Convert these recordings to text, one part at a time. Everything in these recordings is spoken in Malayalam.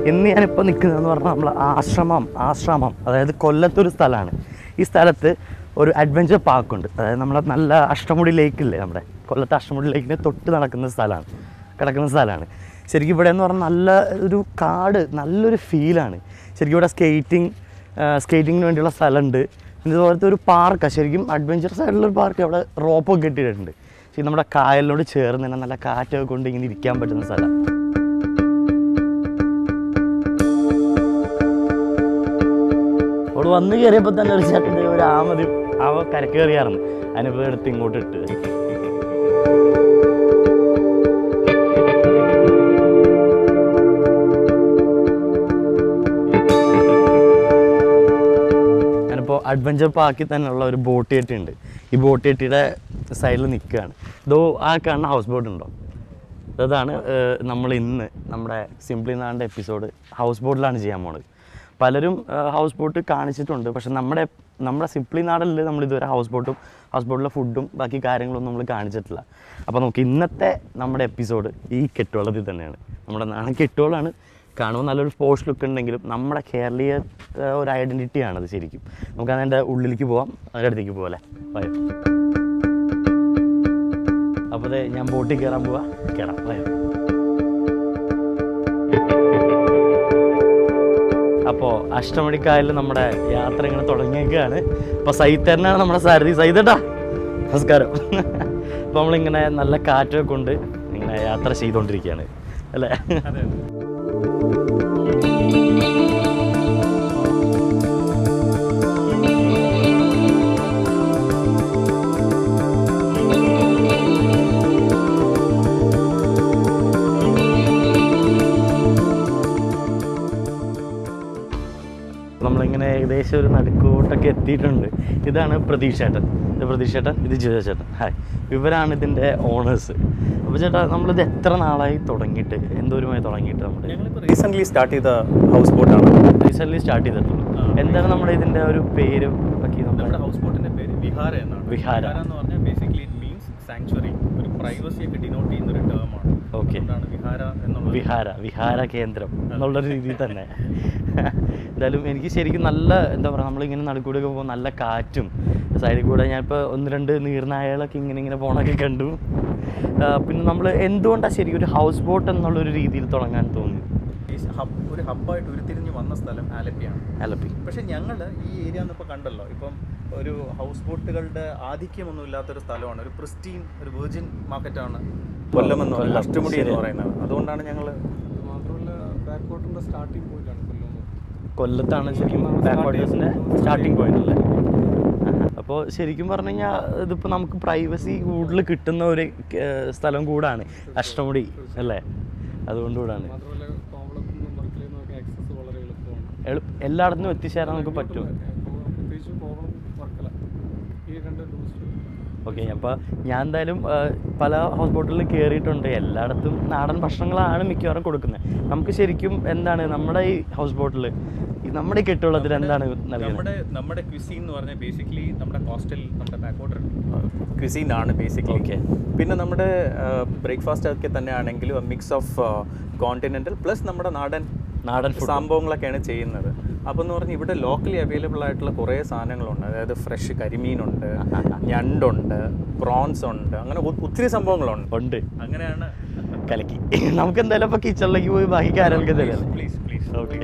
ഇന്ന് ഞാനിപ്പോൾ നിൽക്കുന്നതെന്ന് പറഞ്ഞാൽ നമ്മൾ ആശ്രമം ആശ്രമം അതായത് കൊല്ലത്തൊരു സ്ഥലമാണ് ഈ സ്ഥലത്ത് ഒരു അഡ്വഞ്ചർ പാർക്കുണ്ട് അതായത് നമ്മളെ നല്ല അഷ്ടമുടി ലേക്കില്ലേ നമ്മുടെ കൊല്ലത്തെ അഷ്ടമുടി ലേക്കിന് തൊട്ട് നടക്കുന്ന സ്ഥലമാണ് കിടക്കുന്ന സ്ഥലമാണ് ശരിക്കും ഇവിടെ എന്ന് പറഞ്ഞാൽ നല്ല ഒരു കാട് നല്ലൊരു ഫീലാണ് ശരിക്കും ഇവിടെ സ്കേറ്റിംഗ് സ്കേറ്റിങ്ങിന് വേണ്ടിയുള്ള സ്ഥലമുണ്ട് പിന്നെ ഇതുപോലത്തെ ഒരു പാർക്കാണ് ശരിക്കും അഡ്വഞ്ചർ സൈഡിലുള്ള ഒരു പാർക്ക് അവിടെ റോപ്പൊക്കെ കെട്ടിയിട്ടുണ്ട് ശരി നമ്മുടെ കായലിനോട് ചേർന്ന് തന്നെ നല്ല കാറ്റൊക്കെ കൊണ്ട് ഇങ്ങനെ ഇരിക്കാൻ പറ്റുന്ന സ്ഥലം അവിടെ വന്ന് കയറിയപ്പോൾ തന്നെ ഒരു ചേട്ടൻ്റെ ഒരു ആമതി അവ കരക്കേറിയായിരുന്നു അതിനിപ്പോൾ എടുത്ത് ഇങ്ങോട്ട് ഇട്ട് ഞാനിപ്പോൾ അഡ്വഞ്ചർ പാർക്കിൽ തന്നെയുള്ള ഒരു ബോട്ട് കെട്ടിയുണ്ട് ഈ ബോട്ട് കെട്ടിയുടെ സൈഡിൽ നിൽക്കുകയാണ് ഇതോ ആ കാണുന്ന ഹൗസ് ബോട്ട് ഉണ്ടോ അതാണ് നമ്മൾ ഇന്ന് നമ്മുടെ സിംപ്ലി നാടിൻ്റെ എപ്പിസോഡ് ഹൗസ് ബോട്ടിലാണ് ചെയ്യാൻ പോണത് പലരും ഹൗസ് ബോട്ട് കാണിച്ചിട്ടുണ്ട് പക്ഷെ നമ്മുടെ നമ്മുടെ സിംപ്ലി നാടല്ല നമ്മൾ ഇതുവരെ ഹൗസ് ബോട്ടും ഹൗസ് ബോട്ടിലെ ഫുഡും ബാക്കി കാര്യങ്ങളൊന്നും നമ്മൾ കാണിച്ചിട്ടില്ല അപ്പോൾ നമുക്ക് ഇന്നത്തെ നമ്മുടെ എപ്പിസോഡ് ഈ കെട്ടുവളത്തിൽ തന്നെയാണ് നമ്മുടെ നാടൻ കെട്ടുകളാണ് കാണുമ്പോൾ നല്ലൊരു സ്പോർട്സ് ലുക്ക് ഉണ്ടെങ്കിലും നമ്മുടെ കേരളീയ ആ, ഒരു ഐഡൻറ്റിറ്റിയാണത് ശരിക്കും നമുക്ക് അതിൻ്റെ ഉള്ളിലേക്ക് പോവാം അതിൻ്റെ അടുത്തേക്ക് പോകാം വയോ അപ്പോൾ ദേ ഞാൻ ബോട്ടിൽ കയറാൻ പോവാ കയറാം വയോ അപ്പോൾ അഷ്ടമണിക്കായലിൽ നമ്മുടെ യാത്ര ഇങ്ങനെ തുടങ്ങിയേക്കാണ് അപ്പോൾ സൈത്തരനാണ് നമ്മുടെ സാരഥി സൈതട്ടാ നമസ്കാരം അപ്പോൾ നമ്മളിങ്ങനെ നല്ല കാറ്റൊക്കെ കൊണ്ട് ഇങ്ങനെ യാത്ര ചെയ്തുകൊണ്ടിരിക്കുകയാണ് അല്ലേ നമ്മളിങ്ങനെ ഏകദേശം ഒരു നടുക്കോട്ടൊക്കെ എത്തിയിട്ടുണ്ട് ഇതാണ് പ്രതീക്ഷ ചേട്ടൻ ഇത് പ്രതീക്ഷ ചേട്ടൻ ഇത് ജിജ ചേട്ടൻ ഹായ് ഇവരാണ് ഇതിൻ്റെ ഓണേഴ്സ് അപ്പോൾ ചേട്ടാ നമ്മളിത് എത്ര നാളായി തുടങ്ങിയിട്ട് എന്തോരമായി തുടങ്ങിയിട്ട് നമ്മുടെ ഞങ്ങളിപ്പോൾ റീസെൻ്റ്ലി സ്റ്റാർട്ട് ചെയ്ത ഹൗസ് ബോട്ടാണ് റീസെൻ്റ്ലി സ്റ്റാർട്ട് ചെയ്തിട്ടുള്ളൂ എന്താണ് നമ്മുടെ ഇതിൻ്റെ ഒരു പേര് ബാക്കി നമ്മുടെ നമ്മുടെ ഹൗസ് ബോട്ടിന്റെ പേര് വിഹാര എന്നാണ് വിഹാര. എന്ന് പറഞ്ഞാൽ ബേസിക്കലി ഇറ്റ് മീൻസ് സാങ്ച്വറി ഒരു പ്രൈവസി ഒക്കെ ഡിനോട്ട് ചെയ്യുന്ന ഒരു ടേം ആണ് ഓക്കെ അതുകൊണ്ടാണ് വിഹാര എന്നുള്ള വിഹാര വിഹാര കേന്ദ്രം എന്നുള്ള രീതിയിൽ തന്നെ എന്തായാലും എനിക്ക് ശരിക്കും നല്ല എന്താ പറയുക നമ്മളിങ്ങനെ നടുക്കൂടെയൊക്കെ പോകുമ്പോൾ നല്ല കാറ്റും സൈഡിൽ കൂടെ ഞാനിപ്പോൾ ഒന്ന് രണ്ട് നീർനായകളൊക്കെ ഇങ്ങനെ ഇങ്ങനെ പോണൊക്കെ കണ്ടു ആ, പിന്നെ നമ്മൾ എന്തുകൊണ്ടാണ് ശരിക്കും ഒരു ഹൗസ് ബോട്ട് എന്നുള്ളൊരു രീതിയിൽ തുടങ്ങാൻ തോന്നി ഈ ഹബ് ഒരു ഹബ്ബായിട്ട് ഉരുത്തിരിഞ്ഞ് വന്ന സ്ഥലം ആലപ്പിയാണ് അലപ്പി പക്ഷെ ഞങ്ങൾ ഈ ഏരിയ എന്നിപ്പോൾ കണ്ടല്ലോ ഇപ്പം ഒരു ഹൗസ് ബോട്ടുകളുടെ ആധിക്യമൊന്നും ഇല്ലാത്തൊരു സ്ഥലമാണ് ഒരു പ്രിസ്റ്റീൻ ഒരു വെർജിൻ മാർക്കറ്റാണ് കൊല്ലം എന്ന് പറയുന്നത് കൊല്ലം, അഷ്ടമുടി എന്ന് ശരിയാണ്. പറയുന്നത് അതുകൊണ്ടാണ് ഞങ്ങൾ മാത്രമല്ല ബാക്ക് വാട്ടറിന്റെ സ്റ്റാർട്ടിംഗ് പോയിന്റാണ് കൊല്ലം കൊല്ലത്താണ് ശരിക്കും ബാക്ക് വാട്ടേഴ്സിൻ്റെ സ്റ്റാർട്ടിങ് പോയിന്റ് അല്ലേ അപ്പോൾ ശരിക്കും പറഞ്ഞു കഴിഞ്ഞാൽ ഇതിപ്പോൾ നമുക്ക് പ്രൈവസി കൂടുതൽ കിട്ടുന്ന ഒരു ഏർ, സ്ഥലം കൂടാണ് അഷ്ടമുടി അല്ലേ അതുകൊണ്ടുകൂടാണ് മാത്രമല്ല കോവളത്തു നിന്നും വർക്കലയിൽ നിന്നൊക്കെ ആക്സസ് വളരെ എളുപ്പമാണ് എളു എല്ലായിടത്തും എത്തിച്ചേരാൻ നമുക്ക് പറ്റും അപ്പോൾ പ്രത്യേകിച്ച് കോവളം വർക്കല ഈ രണ്ട് ടൂറിസ്റ്റ് ഓക്കെ അപ്പോൾ ഞാൻ എന്തായാലും ആ, പല ഹൗസ് ബോട്ടിലും കയറിയിട്ടുണ്ട് എല്ലായിടത്തും നാടൻ ഭക്ഷണങ്ങളാണ് മിക്കവാറും കൊടുക്കുന്നത് നമുക്ക് ശരിക്കും എന്താണ് നമ്മുടെ ഈ ഹൗസ് ബോട്ടിൽ നമ്മുടെ ഈ കെട്ടുള്ളതിൽ എന്താണ് നൽകുന്നത് നമ്മുടെ നമ്മുടെ ക്വിസീൻ എന്ന് പറഞ്ഞാൽ ബേസിക്കലി നമ്മുടെ കോസ്റ്റൽ നമ്മുടെ ബാക്ക് വാട്ടർ ക്വിസീൻ ആണ് ബേസിക്കലി Okay. പിന്നെ നമ്മുടെ ബ്രേക്ക്ഫാസ്റ്റ് ഒക്കെ തന്നെ ആണെങ്കിലും മിക്സ് ഓഫ് കോണ്ടിനെന്റൽ പ്ലസ് നമ്മുടെ നാടൻ നാടൻ ഫുഡ് സംഭവങ്ങളൊക്കെയാണ് ചെയ്യുന്നത് അപ്പോൾ എന്ന് പറഞ്ഞാൽ ഇവിടെ ലോക്കലി അവൈലബിൾ ആയിട്ടുള്ള കുറേ സാധനങ്ങളുണ്ട് അതായത് ഫ്രഷ് കരിമീനുണ്ട് ഞണ്ടുണ്ട് പ്രോൺസ് ഉണ്ട് അങ്ങനെ ഒ- ഒത്തിരി സംഭവങ്ങളുണ്ട് ഉണ്ട് അങ്ങനെയാണ് കലക്കി നമുക്ക് എന്തായാലും അപ്പോൾ കിച്ചണിലേക്ക് പോയി ബാക്കി കാര്യങ്ങളൊക്കെ തരാം പ്ലീസ് പ്ലീസ് ഓക്കെ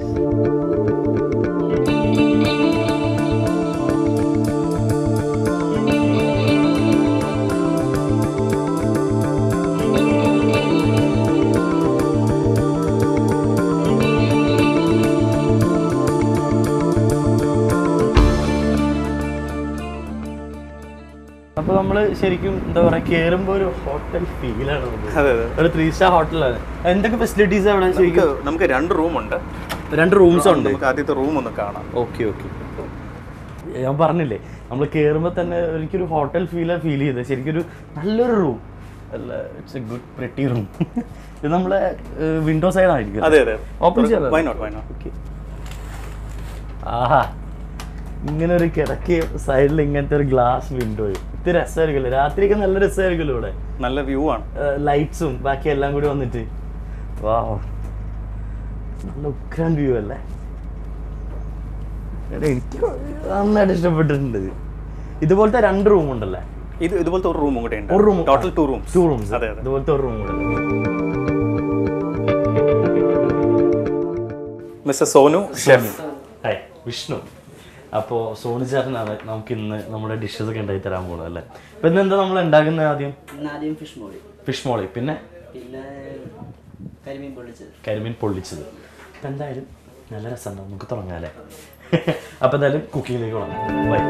അപ്പോൾ നമ്മൾ ശരിക്കും എന്താ പറയുക കയറുമ്പോൾ ഒരു ഹോട്ടൽ ഫീലാണ് നമുക്ക് അതെ അതെ ഒരു ത്രീ സ്റ്റാർ ഹോട്ടലാണ് എന്തൊക്കെ ഫെസിലിറ്റീസ് അവിടെ നമുക്ക് ശരിക്കും നമുക്ക് രണ്ട് റൂമുണ്ട് രണ്ട് റൂംസ് ഉണ്ട് നമുക്ക് ആദ്യത്തെ റൂം ഒന്ന് കാണാം ഓക്കെ ഓക്കെ ഞാൻ പറഞ്ഞില്ലേ നമ്മൾ കയറുമ്പോൾ തന്നെ എനിക്കൊരു ഹോട്ടൽ ഫീൽ ഫീൽ ചെയ്തത് ശരിക്കും ഒരു നല്ലൊരു റൂം അല്ല it's a good pretty room ഇത് നമ്മളെ വിൻഡോ സൈഡ് ആയിരിക്കും അതെ അതെ ഓപ്പൺ ചെയ്യാം why not why not okay ആഹാ ഇങ്ങനെ ഒരു കിടക്കിയ സൈഡിൽ ഇങ്ങനത്തെ ഒരു ഗ്ലാസ് വിൻഡോയും ഇത് രസമായിരിക്കില്ലേ രാത്രിയൊക്കെ നല്ല രസമായിരിക്കുമല്ലോ ഇവിടെ നല്ല വ്യൂ ആണ് ലൈറ്റ്സും ബാക്കി എല്ലാം കൂടി വന്നിട്ട് വാ നല്ല ഉഗ്രാൻ വ്യൂ അല്ലേ എടാ, എനിക്ക് നന്നായിട്ട് ഇഷ്ടപ്പെട്ടിട്ടുണ്ട് ഇതുപോലത്തെ രണ്ട് റൂം ഉണ്ടല്ലേ ഇത് ഇതുപോലത്തെ ഒരു റൂമും കൂടെ ഉണ്ട് ഒരു room total two rooms two rooms അതെ അതെ ഇതുപോലത്തെ ഒരു റൂം കൂടെ mister Sonu chef hi Vishnu അപ്പോൾ സോണി ചേട്ടനാണ് നമുക്ക് ഇന്ന് നമ്മുടെ ഡിഷസ് ഒക്കെ ഉണ്ടാക്കി തരാൻ പോകുന്നത് അല്ലേ ഇപ്പം ഇന്ന് എന്താ നമ്മൾ ഉണ്ടാക്കുന്നത് ആദ്യം ഇന്ന് ആദ്യം ഫിഷ് മോളി ഫിഷ് മോളി പിന്നെ പിന്നെ കരിമീൻ പൊള്ളിച്ചത് കരിമീൻ പൊള്ളിച്ചത് അപ്പം എന്തായാലും നല്ല രസമുണ്ടാവും നമുക്ക് തുടങ്ങാം അല്ലേ അപ്പം എന്തായാലും കുക്കിങ്ങിലേക്ക് തുടങ്ങാം ബൈ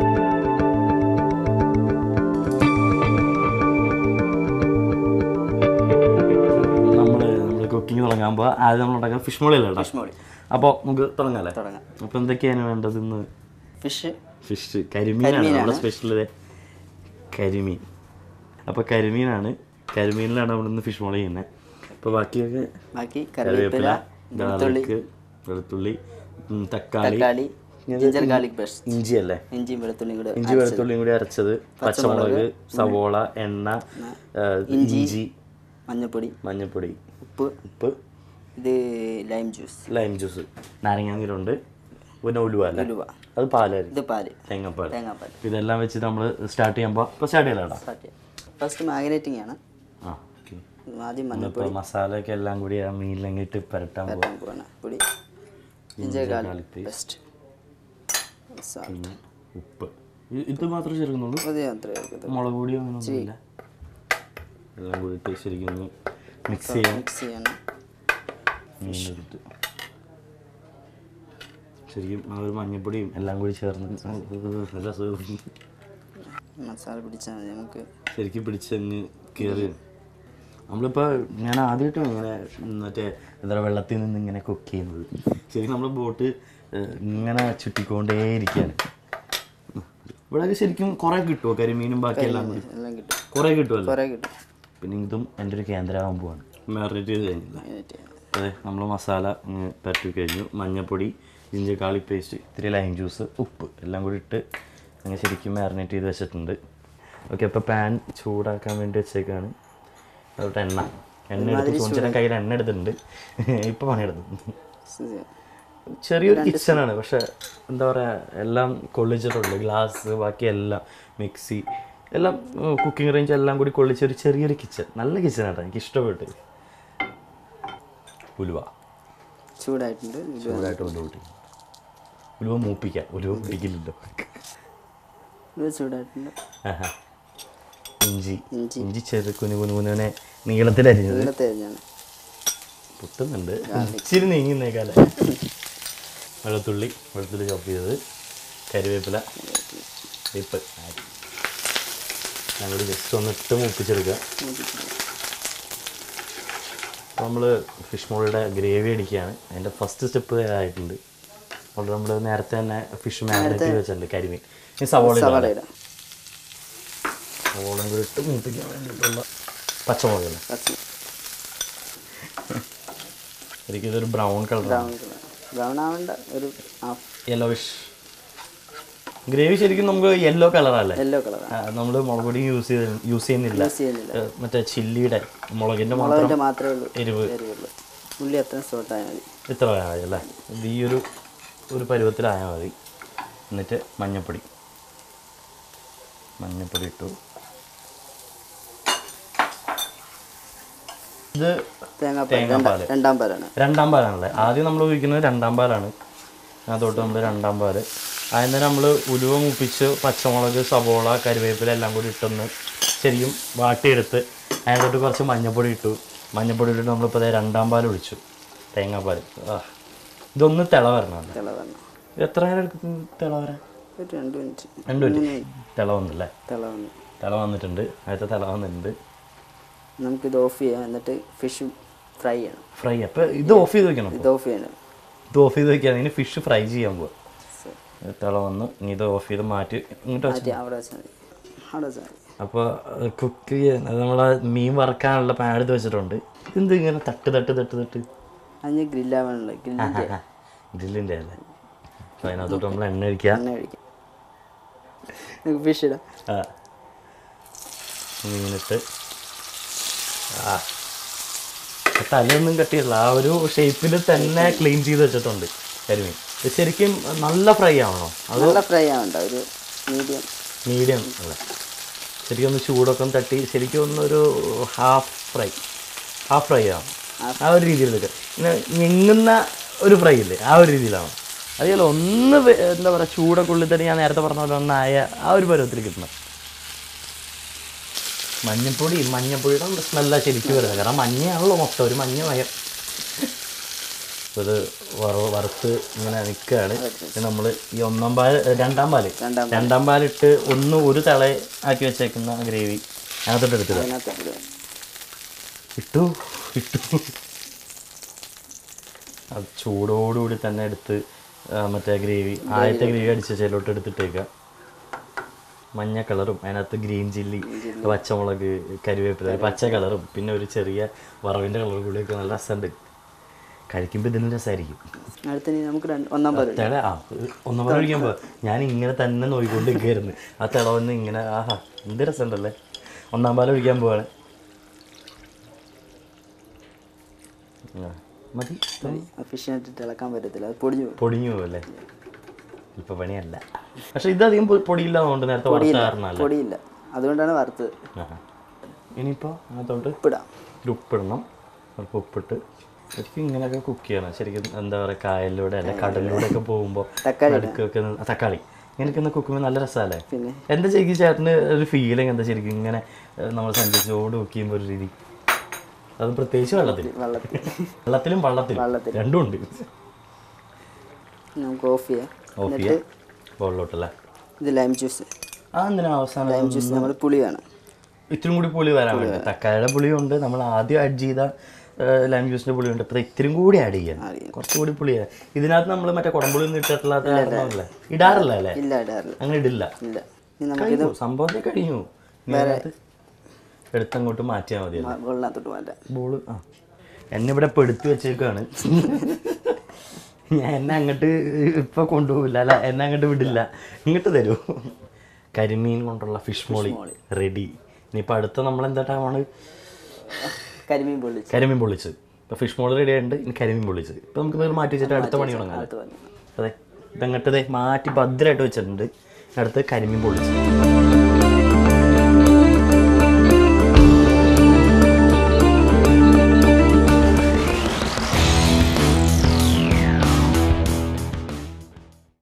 നമ്മൾ നമ്മൾ കുക്കിംഗ് തുടങ്ങാകുമ്പോൾ ആദ്യം നമ്മൾ ഉണ്ടാക്കാൻ ഫിഷ് മോളി അല്ലേ ഫിഷ് മോളി അപ്പോൾ നമുക്ക് തുടങ്ങാം അല്ലേ തുടങ്ങാം അപ്പോൾ എന്തൊക്കെയാണ് വേണ്ടത് ഇന്ന് ഫിഷ് ഫിഷ് കരിമീനാണ് നമ്മുടെ സ്പെഷ്യൽ കരിമീൻ അപ്പോൾ കരിമീനാണ് കരിമീനിലാണ് നമ്മൾ ഇന്ന് ഫിഷ് മോളി ചെയ്യുന്നത് അപ്പോൾ ബാക്കിയൊക്കെ ബാക്കി കറിവേപ്പില കറിവേപ്പില വെളുത്തുള്ളി ഗാർലിക് വെളുത്തുള്ളി ഉം, തക്കാളി തക്കാളി ജിഞ്ചർ ഗാർലിക് പേസ്റ്റ് ഇഞ്ചി അല്ലേ ഇഞ്ചിയും വെളുത്തുള്ളിയും കൂടെ ഇഞ്ചി വെളുത്തുള്ളിയും കൂടി അരച്ചത് പച്ചമുളക് സവോള എണ്ണ ആ, ഇഞ്ചി മഞ്ഞൾപ്പൊടി മഞ്ഞൾപ്പൊടി ഉപ്പ് ഉപ്പ് ഇത് ലൈം ജ്യൂസ് ലൈം ജ്യൂസ് നാരങ്ങാനീരുണ്ട് പിന്നെ ഉലുവ അല്ലേ ഉലുവ അത് പാലായിരുന്നു ഇത് പാല് തേങ്ങാപ്പാൽ തേങ്ങാപ്പാൽ ഇതെല്ലാം വെച്ചിട്ട് നമ്മൾ സ്റ്റാർട്ട് ചെയ്യുമ്പോൾ ഇപ്പോൾ സ്റ്റാർട്ട് ചെയ്യലാടാ സ്റ്റാർട്ട് ചെയ്യാം ഫസ്റ്റ് മാഗ്നേറ്റിംഗ് ആണ് ആ ഓക്കെ ആദ്യം ഇപ്പോൾ മസാലയൊക്കെ എല്ലാം കൂടി ആ മീനിലങ്ങിട്ട് പുരട്ടാൻ പോകും മഞ്ഞൾപ്പൊടി പോവാണ് പൊടി ginger garlic garlic paste. Paste salt പിന്നെ ഉപ്പ് ഇ- ഇത് മാത്രമേ ചേർക്കുന്നുള്ളൂ അത് അത്രയും എടുക്കത്തുള്ളൂ മുളക് പൊടിയോ അങ്ങനെയൊന്നുമില്ല എല്ലാം കൂടി ഇട്ട് ശരിക്കും ഒന്ന് മിക്സ് ചെയ്യാം മിക്സ് ചെയ്യണം മീനെടുത്ത് ശരിക്കും ആ ഒരു മഞ്ഞപ്പൊടിയും എല്ലാം കൂടി ചേർന്ന് നല്ല സുഖം. മസാല പിടിച്ചാൽ മതി നമുക്ക് ശരിക്കും പിടിച്ചങ്ങ് കയറി നമ്മളിപ്പോൾ ഞാൻ ആദ്യമായിട്ടാണ് ഇങ്ങനെ മറ്റേ എന്താ പറയുക വെള്ളത്തിൽ നിന്ന് ഇങ്ങനെ കുക്ക് ചെയ്യുന്നത് ശരിക്കും നമ്മൾ ബോട്ട് ഇങ്ങനെ ചുറ്റിക്കൊണ്ടേയിരിക്കുകയാണ് ഇവിടെയൊക്കെ ശരിക്കും കുറേ കിട്ടുമോ കരിമീനും ബാക്കിയെല്ലാം കൂടി എല്ലാം കിട്ടും കുറേ കിട്ടുമല്ലോ കുറേ കിട്ടും പിന്നെ ഇതും എൻ്റെ ഒരു കേന്ദ്രമാകാൻ പോവാണ് മാറിനേറ്റ് ചെയ്ത് കഴിഞ്ഞില്ല മാഗ്നേറ്റ് ചെയ്യണം അതെ നമ്മൾ മസാല ഇങ്ങ് പരട്ടി കഴിഞ്ഞു മഞ്ഞൾപ്പൊടി ജിഞ്ചർ കാളി പേസ്റ്റ് ഇത്തിരി ലൈം ജ്യൂസ് ഉപ്പ് എല്ലാം കൂടി ഇട്ട് അങ്ങനെ ശരിക്കും മാറിനേറ്റ് ചെയ്ത് വെച്ചിട്ടുണ്ട് ഓക്കെ അപ്പോൾ പാൻ ചൂടാക്കാൻ വേണ്ടി വെച്ചേക്കാണ് അതോട്ട് എണ്ണ എണ്ണ എടുത്ത് സോണിച്ചേട്ടൻ കയ്യിൽ എണ്ണ എടുത്തിട്ടുണ്ട് ഇപ്പോൾ പണിയെടുത്തു ചെറിയൊരു കിച്ചണാണ് പക്ഷെ എന്താ പറയുക എല്ലാം കൊള്ളിച്ചിട്ടുണ്ട് ഗ്ലാസ് ബാക്കി എല്ലാം മിക്സി എല്ലാം കുക്കിംഗ് റേഞ്ച് എല്ലാം കൂടി കൊള്ളിച്ച ഒരു ചെറിയൊരു കിച്ചൺ നല്ല കിച്ചണാട്ടോ എനിക്ക് ഇഷ്ടപ്പെട്ടു ഉലുവ ചൂടായിട്ടുണ്ട് ഇത് ചൂടായിട്ട് ഉലുവ കൂട്ടി ഉലുവ മൂപ്പിക്കാം ഉലുവ പിടിക്കില്ലല്ലോ ഇത് ചൂടായിട്ടുണ്ട് ആഹാ. ഇഞ്ചി ഇഞ്ചി. ഇഞ്ചി ചെറു കുനു കുനു കുനുവിനെ നീളത്തിലരിഞ്ഞത് നീളത്തെ അരിഞ്ഞാണ് പൊട്ടുന്നുണ്ട് ഇച്ചിരി നീങ്ങുന്നേക്കാലേ വെളുത്തുള്ളി വെളുത്തുള്ളി ചോപ്പ് ചെയ്തത് കരിവേപ്പില ഇപ്പ് ഞങ്ങൾ ജസ്റ്റ് ഒന്ന് ഇട്ട് മൂപ്പിച്ചെടുക്കുക അപ്പോൾ നമ്മൾ ഫിഷ് മോളിയുടെ ഗ്രേവി അടിക്കുകയാണ് അതിൻ്റെ ഫസ്റ്റ് സ്റ്റെപ്പ് ആയിട്ടുണ്ട് അപ്പോൾ നമ്മൾ നേരത്തെ തന്നെ ഫിഷ് മാരിനേറ്റ് ചെയ്ത് വെച്ചിട്ടുണ്ട് കരിമീൻ ഈ സവോള സവാള ഇടാം. ഇടാം സവോളയും കൂടി ഇട്ട് മൂപ്പിക്കാൻ വേണ്ടിയിട്ടുള്ള പച്ചമുളകല്ലേ പച്ച ശരിക്കും ഇതൊരു ബ്രൗൺ കളറാണ് ബ്രൗൺ കളർ ബ്രൗൺ ആവണ്ട ഒരു ഹാഫ് യെല്ലോവിഷ് ഗ്രേവി ശരിക്കും നമുക്ക് യെല്ലോ കളറല്ലേ യെല്ലോ കളറാണ് നമ്മൾ മുളക് പൊടി യൂസ് ചെയ്ത് യൂസ് ചെയ്യുന്നില്ല യൂസ് ചെയ്യുന്നില്ല ഏ, മറ്റേ ചില്ലിയുടെ മുളകിൻ്റെ മാത്രം മുളകിൻ്റെ മാത്രമേ ഉള്ളൂ എരിവ് എരിവുള്ളൂ ഉള്ളി അത്രയും സോട്ടായാൽ മതി ഇത്ര ആയാൽ മതി അല്ലേ ഇത് ഈ ഒരു ഒരു പരുവത്തിലായാൽ മതി എന്നിട്ട് മഞ്ഞപ്പൊടി മഞ്ഞപ്പൊടി ഇട്ടു ഇത് തേങ്ങാപ്പാൽ തേങ്ങാപ്പാല്. രണ്ടാം- രണ്ടാം പാലാണ് രണ്ടാം പാലാണല്ലേ ആദ്യം നമ്മൾ ഉപയോഗിക്കുന്നത് രണ്ടാം പാലാണ് അതോട്ട് നമ്മൾ രണ്ടാം പാല് അതിന് നമ്മൾ ഉലുവ മുപ്പിച്ച് പച്ചമുളക് സവോള കരിവേപ്പില എല്ലാം കൂടി ഇട്ടൊന്ന് ശരിക്കും വാട്ടിയെടുത്ത് അതിനകത്തോട്ട് കുറച്ച് മഞ്ഞപ്പൊടി ഇട്ടു മഞ്ഞപ്പൊടി ഇട്ടിട്ട് നമ്മളിപ്പോൾ ദേ രണ്ടാം പാൽ ഒഴിച്ചു തേങ്ങാപ്പാൽ ആ ഇതൊന്ന് തിള വരണം തിളവെണ്ണ ഇത് എത്ര നേരം എടുക്കും തിള വരാൻ ഒരു രണ്ട് മിനിറ്റ് രണ്ട് മിനിറ്റ് തിള വന്നല്ലേ തിളവെണ്ണ തിള വന്നിട്ടുണ്ട് ആദ്യത്തെ തിള വന്നിട്ടുണ്ട് നമുക്കിത് ഓഫ് ചെയ്യാം എന്നിട്ട് ഫിഷ് ഫ്രൈ ചെയ്യണം ഫ്രൈ അപ്പോൾ ഇത് ഓഫ് ചെയ്ത് വെക്കണം ഇത് ഓഫ് ചെയ്യണം ഇത് ഓഫ് ചെയ്ത് വെക്കുകയാണെങ്കിൽ ഫിഷ് ഫ്രൈ ചെയ്യാൻ പോകും തിള വന്നു ഇനി ഇത് ഓഫ് ചെയ്ത് മാറ്റി ഇങ്ങോട്ട് വെച്ചു മാറ്റി അവിടെ വെച്ചാൽ മതി അവിടെ വെച്ചാൽ മതി അപ്പോൾ കുക്ക് ചെയ്യാൻ അത് നമ്മളെ മീൻ വറക്കാനുള്ള പാൻ എടുത്ത് വെച്ചിട്ടുണ്ട് എന്ത് ഇങ്ങനെ തട്ട് തട്ട് തട്ട് തട്ട് അതിന് ഗ്രില്ലാവാനുള്ള ഗ്രില്ലിൻ്റെ ഗ്രില്ലിൻ്റെ അല്ലേ അപ്പോൾ അതിനകത്തോട്ട് നമ്മൾ എണ്ണ ഒഴിക്കുക എണ്ണ ഒഴിക്കാം നമുക്ക് ഫിഷ് ഇടാം ആ മീനിട്ട് ആ തലയൊന്നും കട്ടിയില്ല ആ ഒരു ഷേപ്പിൽ തന്നെ ക്ലീൻ ചെയ്ത് വെച്ചിട്ടുണ്ട് കരിമീൻ ഇത് ശരിക്കും നല്ല ഫ്രൈ ആവണോ അത് നല്ല ഫ്രൈ ആവണ്ട ഒരു മീഡിയം മീഡിയം അല്ല ശരിക്കും ഒന്ന് ചൂടൊക്കെ ഒന്ന് തട്ടി ശരിക്കും ഒന്നൊരു ഹാഫ് ഫ്രൈ ഹാഫ് ഫ്രൈ ആണ് ആ ഒരു രീതിയിൽ എടുക്കുക പിന്നെ ഞെങ്ങുന്ന ഒരു ഫ്രൈ ഇല്ലേ ആ ഒരു രീതിയിലാണ് അതുപോലെ ഒന്ന് വെ- എന്താ പറയുക ചൂടൊക്കെ ഉള്ളിൽ തന്നെ ഞാൻ നേരത്തെ പറഞ്ഞ പോലെ ഒന്നായ ആ ഒരു പരുവത്തിൽ കിട്ടണം മഞ്ഞപ്പൊടി മഞ്ഞപ്പൊടിയുടെ സ്മെല്ല ശരിക്കും വരുന്നത് കാരണം മഞ്ഞയാണല്ലോ മൊത്തം ഒരു മഞ്ഞ മയം ഇത് വറ വറുത്ത് ഇങ്ങനെ നിൽക്കുകയാണ് നമ്മൾ ഈ ഒന്നാം പാൽ രണ്ടാം പാല് രണ്ടാം രണ്ടാം പാലിട്ട് ഒന്ന് ഒരു തള ആക്കി വെച്ചേക്കുന്ന ഗ്രേവി അതിനകത്തോട്ട് എടുത്തത് അതിനകത്ത് ഇടുക. ഇട്ടു ഇട്ടു അത് ചൂടോടുകൂടി തന്നെ എടുത്ത് ആ, മറ്റേ ഗ്രേവി ആദ്യത്തെ ഗ്രേവി അടിച്ച ചെലോട്ട് എടുത്തിട്ടേക്കുക മഞ്ഞ കളറും അതിനകത്ത് ഗ്രീൻ ചില്ലി പച്ചമുളക് കരിവേപ്പില ഒരു പച്ച കളറും പിന്നെ ഒരു ചെറിയ വറവിൻ്റെ കളറും കൂടിയൊക്കെ നല്ല രസമുണ്ട് കഴിക്കുമ്പോൾ ഇതിന് രസമായിരിക്കും അടുത്ത ഇനി നമുക്ക് രണ്ട് ഒന്നാം പാൽ ഇടാം. തിള ആ ഒന്നാം പാൽ ഒഴിക്കാൻ പോ ഞാൻ ഇങ്ങനെ തന്നെ നോയിക്കൊണ്ടിരിക്കുകയായിരുന്നു ആ തിളവന്ന് ഇങ്ങനെ ആഹാ എന്ത് രസമുണ്ടല്ലേ ഒന്നാം പാൽ ഒഴിക്കാൻ പോവാണ് ആ, മതി ആ ഫിഷിനായിട്ട് ഇളക്കാൻ പറ്റത്തില്ല അത് പൊടിഞ്ഞു പോകും. പൊടിഞ്ഞു പോവല്ലേ ഇപ്പൊ പണിയല്ല പക്ഷെ ഇതധികം പൊ- പൊടിയില്ലാതുകൊണ്ട് നേരത്തെ വറുത്ത കാരണമല്ല പൊടിയില്ല അതുകൊണ്ടാണ് വറുത്തത് ആഹാ. ഇനിയിപ്പോ അതിനകത്തോട്ട് ഉപ്പിടാം ഒരു ഉപ്പിടണം അല്പം ഉപ്പിട്ട് ശരിക്കും ഇങ്ങനെയൊക്കെ കുക്ക് ചെയ്യണം ശരിക്കും എന്താ പറയുക കായലിലൂടെ അല്ലെ കടലിലൂടെ ഒക്കെ പോകുമ്പോൾ തക്കാളി നടുക്കൊക്കെ നിന്ന്- ആ, തക്കാളി ഇങ്ങനെയൊക്കെ ഒന്ന് കുക്കുമ്പോൾ നല്ല രസമല്ലേ പിന്നെ എന്താ ശരിക്കും ചേട്ടന് ഒരു ഫീലിംഗ് എന്താ ശരിക്കും ഇങ്ങനെ ഏഹ്, നമ്മൾ സഞ്ചരിച്ചോട് കുക്ക് ചെയ്യുമ്പോൾ ഒരു രീതി അത് പ്രത്യേകിച്ച് വെള്ളത്തിൽ വെള്ളത്തിൽ വെള്ളത്തിലും വള്ളത്തിലും വള്ളത്തിൽ. രണ്ടും ഉണ്ട് നമുക്ക് ഓഫ് ചെയ്യാം ഓഫ് എന്നിട്ട് ചെയ്യാം ബോളിലോട്ടല്ലേ ഇത് ലൈം ജ്യൂസ് ആ എന്തിനാ അവസാനം ലൈം ജ്യൂസ് നമ്മൾ പുളിയാണ് ഇത്തിരി കൂടി പുളി വരാൻ വേണ്ടി തക്കാളിയുടെ പുളിയുണ്ട് നമ്മൾ ആദ്യം ആഡ് ചെയ്ത ലൈം ജ്യൂസിന്റെ പുളിയുണ്ട് ഇപ്പൊ ഇത്തിരി കൂടി ആഡ് ചെയ്യാൻ Add ചെയ്യാം. കുറച്ചുകൂടി പുളി ഇതിനകത്ത് നമ്മൾ മറ്റേ കുടംപുളി ഒന്നും ഇട്ടിട്ടില്ലാത്ത കാരണമല്ലേ ഇടാറില്ല അല്ലേ ഇല്ല ഇടാറില്ല അങ്ങനെ ഇടില്ല ഇല്ല ഇനി നമുക്കിത് കഴിഞ്ഞു സംഭവം കഴിഞ്ഞു ഇനി അതിനകത്ത് എടുത്തങ്ങോട്ട് മാറ്റിയാൽ മതിയല്ലോ മ- വെള്ളത്തിലോട്ട് മാറ്റാം ബോള് ആ എന്നെ ഇവിടെ പെടുത്തി വെച്ചേക്കാണ് ഞാൻ എന്നെ അങ്ങോട്ട് ഇപ്പൊ കൊണ്ടുപോകില്ല അല്ല എന്നെ അങ്ങോട്ട് വിടില്ല ഇങ്ങോട്ട് തരൂ കരിമീൻ കൊണ്ടുള്ള ഫിഷ് മോളി റെഡി ഇനിയിപ്പോൾ അടുത്ത നമ്മൾ എന്തായിട്ടാണ് കരിമീൻ പൊള്ളിച്ച് കരിമീൻ പൊള്ളിച്ച് ഇപ്പോൾ ഫിഷ് മോളി റെഡി ആയിട്ടുണ്ട് ഇനി കരിമീൻ പൊള്ളിച്ച് ഇപ്പം നമുക്ക് ഇത് മാറ്റി വെച്ചിട്ട് അടുത്ത പണി തുടങ്ങാം അടുത്ത് വന്നു അതെ ഇതങ്ങോട്ട് ദേ മാറ്റി ഭദ്രമായിട്ട് വെച്ചിട്ടുണ്ട് അടുത്ത് കരിമീൻ പൊള്ളിച്ച്